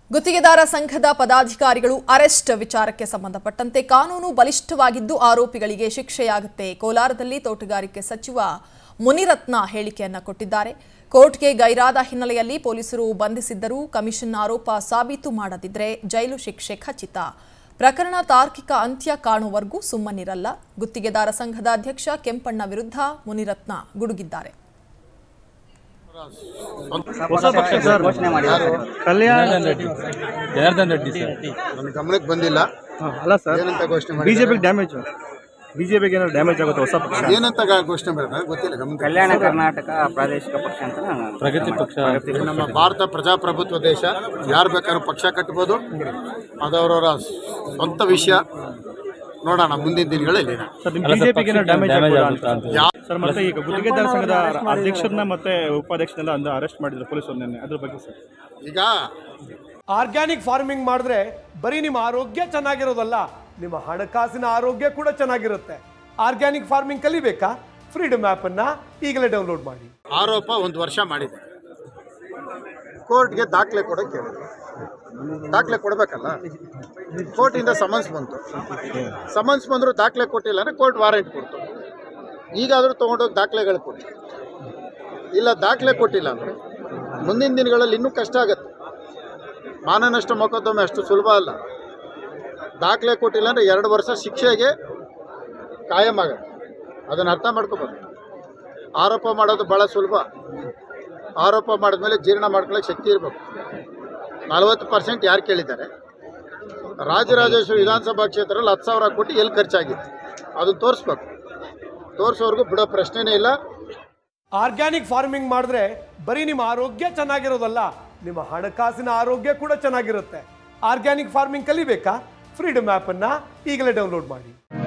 ಗುತ್ತಿಗೆದಾರ ಸಂಘದ ಪದಾಧಿಕಾರಿಗಳು ಅರೆಸ್ಟ್ ವಿಚಾರಕ್ಕೆ ಸಂಬಂಧಪಟ್ಟಂತೆ ಕಾನೂನು ಬಲಿಷ್ಠವಾಗಿದ್ದು ಆರೋಪಿಗಳಿಗೆ ಶಿಕ್ಷೆಯಾಗುತ್ತೆ ಕೋಲಾರದಲ್ಲಿ ತೋಟಗಾರಿಕೆ ಸಚಿವ ಮುನಿರತ್ನ ಹೇಳಿಕೆಯನ್ನ ಕೊಟ್ಟಿದ್ದಾರೆ ಕೋರ್ಟ್ಗೆ ಗೈರಾದ ಹಿನ್ನೆಲೆಯಲ್ಲಿ ಪೊಲೀಸರು ಬಂಧಿಸಿದ್ದರೂ ಕಮಿಷನ್ ಆರೋಪ ಸಾಬೀತು ಮಾಡದಿದ್ರೆ ಜೈಲು ಶಿಕ್ಷೆ ಖಚಿತ ಪ್ರಕರಣ ತಾರ್ಕಿಕ ಅಂತ್ಯ ಕಾಣುವವರೆಗೂ ಸುಮ್ಮನಿರಲ್ಲ ಗುತ್ತಿಗೆದಾರ ಸಂಘದ ಅಧ್ಯಕ್ಷ ಕೆಂಪಣ್ಣ ವಿರುದ್ಧ ಮುನಿರತ್ನ ಗುಡುಗಿದ್ದಾರೆ ಹೊಸ ಪಕ್ಷ ಸರ್ ಘೋಷಣೆ ಮಾಡಿದ್ದಾರೆ ಕಲ್ಯಾಣ ಜನಾರ್ದನ್ ರೆಡ್ಡಿ ಜನಾರ್ದನ್ ರೆಡ್ಡಿ ಸರ್ ನನ್ನ ಗಮನಕ್ಕೆ ಬಂದಿಲ್ಲ ಹಾ, ಅಲ್ಲ ಸರ್ ಏನಂತ ಘೋಷಣೆ ಮಾಡಿ ಬಿಜೆಪಿಗೆ ಡ್ಯಾಮೇಜ್ ಬಿಜೆಪಿಗೆ ಏನಾದ್ರು ಡ್ಯಾಮೇಜ್ ಆಗುತ್ತೆ ಹೊಸ ಪಕ್ಷ ಏನಂತ ಗ- ಘೋಷಣೆ ಮಾಡಿದ್ರೆ ಗೊತ್ತಿಲ್ಲ ಗಮನ ಕಲ್ಯಾಣ ಕರ್ನಾಟಕ ಪ್ರಾದೇಶಿಕ ಪಕ್ಷ ಅಂತ ನಾನು ಪ್ರಗತಿ ಪಕ್ಷ ಇದು ನಮ್ಮ ಭಾರತ ಪ್ರಜಾಪ್ರಭುತ್ವ ದೇಶ ಯಾರು ಬೇಕಾದ್ರೂ ಪಕ್ಷ ಕಟ್ಬೋದು ಅದವರವರ ಸ್ವಂತ ವಿಷಯ ನೋಡೋಣ ಮುಂದಿನ ದಿನಗಳಲ್ಲಿ ಸರ್ ನಿಮ್ಮ ಅಲ್ಲ ಸರ್, ಬಿಜೆಪಿಗೆ ಏನಾದ್ರು ಡ್ಯಾಮೇಜ್ ಡ್ಯಾಮೇಜ್ ಆಗುತ್ತಾ ಆಗುತ್ತಾ ಅಂತ ಅಂತ ಸರ್ ಮತ್ತೆ ಈಗ ಗುತ್ತಿಗೆದಾರ ಸಂಘದ ಅಧ್ಯಕ್ಷರನ್ನ ಮತ್ತೆ ಉಪಾಧ್ಯಕ್ಷರನ್ನೆಲ್ಲ ಅಂದು ಅರೆಸ್ಟ್ ಮಾಡಿದ್ರು ಪೊಲೀಸರು ನಿನ್ನೆ ಅದ್ರ ಬಗ್ಗೆ ಸರ್ ಈಗ ಆರ್ಗ್ಯಾನಿಕ್ ಫಾರ್ಮಿಂಗ್ ಮಾಡಿದ್ರೆ ಬರೀ ನಿಮ್ಮ ಆರೋಗ್ಯ ಚೆನ್ನಾಗಿರೋದಲ್ಲ ನಿಮ್ಮ ಹಣಕಾಸಿನ ಆರೋಗ್ಯ ಕೂಡ ಚೆನ್ನಾಗಿರುತ್ತೆ ಆರ್ಗ್ಯಾನಿಕ್ ಫಾರ್ಮಿಂಗ್ ಕಲಿಬೇಕಾ ಫ್ರೀಡಮ್ ಅನ್ನ ಈಗಲೇ ಡೌನ್ಲೋಡ್ ಮಾಡಿ ಆರೋಪ ಒಂದು ವರ್ಷ ಮಾಡಿದೆ ಕೋರ್ಟ್ಗೆ ದಾಖಲೆ ಕೊಡೋಕೆ ಹೇಳಿದ್ರು ದಾಖಲೆ ಕೊಡಬೇಕಲ್ಲ ಕೋರ್ಟಿಂದ ಸಮನ್ಸ್ ಬಂತು ಸಮನ್ಸ್ ಬಂದರೂ ದಾಖಲೆ ಕೊಟ್ಟಿಲ್ಲ ಅಂದರೆ ಕೋರ್ಟ್ ವಾರೆಂಟ್ ಕೊಡ್ತು ಈಗಾದರೂ ತೊಗೊಂಡೋಗಿ ದಾಖಲೆಗಳು ಕೊಟ್ಟು ಇಲ್ಲ ದಾಖಲೆ ಕೊಟ್ಟಿಲ್ಲ ಅಂದರೆ ಮುಂದಿನ ದಿನಗಳಲ್ಲಿ ಇನ್ನೂ ಕಷ್ಟ ಆಗುತ್ತೆ ಮಾನನಷ್ಟ ಮೊಕದ್ದಮೆ ಅಷ್ಟು ಸುಲಭ ಅಲ್ಲ ದಾಖಲೆ ಕೊಟ್ಟಿಲ್ಲ ಅಂದರೆ ಎರಡು ವರ್ಷ ಶಿಕ್ಷೆಗೆ ಕಾಯಂ ಆಗುತ್ತೆ ಅದನ್ನು ಅರ್ಥ ಮಾಡ್ಕೋಬೇಕು ಆರೋಪ ಮಾಡೋದು ಭಾಳ ಸುಲಭ ಆರೋಪ ಮಾಡಿದ್ಮೇಲೆ ಜೀರ್ಣ ಮಾಡ್ಕೊಳ್ಳೋಕೆ ಶಕ್ತಿ ಇರಬೇಕು ನಲವತ್ತು ಪರ್ಸೆಂಟ್ ಯಾರು ಕೇಳಿದ್ದಾರೆ ರಾಜರಾಜೇಶ್ವರಿ ವಿಧಾನಸಭಾ ಕ್ಷೇತ್ರದಲ್ಲಿ ಹತ್ತು ಸಾವಿರ ಕೋಟಿ ಎಲ್ಲಿ ಖರ್ಚಾಗಿದೆ ಅದನ್ನು ತೋರಿಸ್ಬೇಕು ತೋರಿಸೋರ್ಗು ಬಿಡೋ ಪ್ರಶ್ನೆನೇ ಇಲ್ಲ ಆರ್ಗ್ಯಾನಿಕ್ ಫಾರ್ಮಿಂಗ್ ಮಾಡಿದ್ರೆ ಬರೀ ನಿಮ್ಮ ಆರೋಗ್ಯ ಚೆನ್ನಾಗಿರೋದಲ್ಲ ನಿಮ್ಮ ಹಣಕಾಸಿನ ಆರೋಗ್ಯ ಕೂಡ ಚೆನ್ನಾಗಿರುತ್ತೆ ಆರ್ಗ್ಯಾನಿಕ್ ಫಾರ್ಮಿಂಗ್ ಕಲಿಬೇಕಾ ಫ್ರೀಡಮ್ ಅನ್ನ ಈಗಲೇ ಡೌನ್ಲೋಡ್ ಮಾಡಿ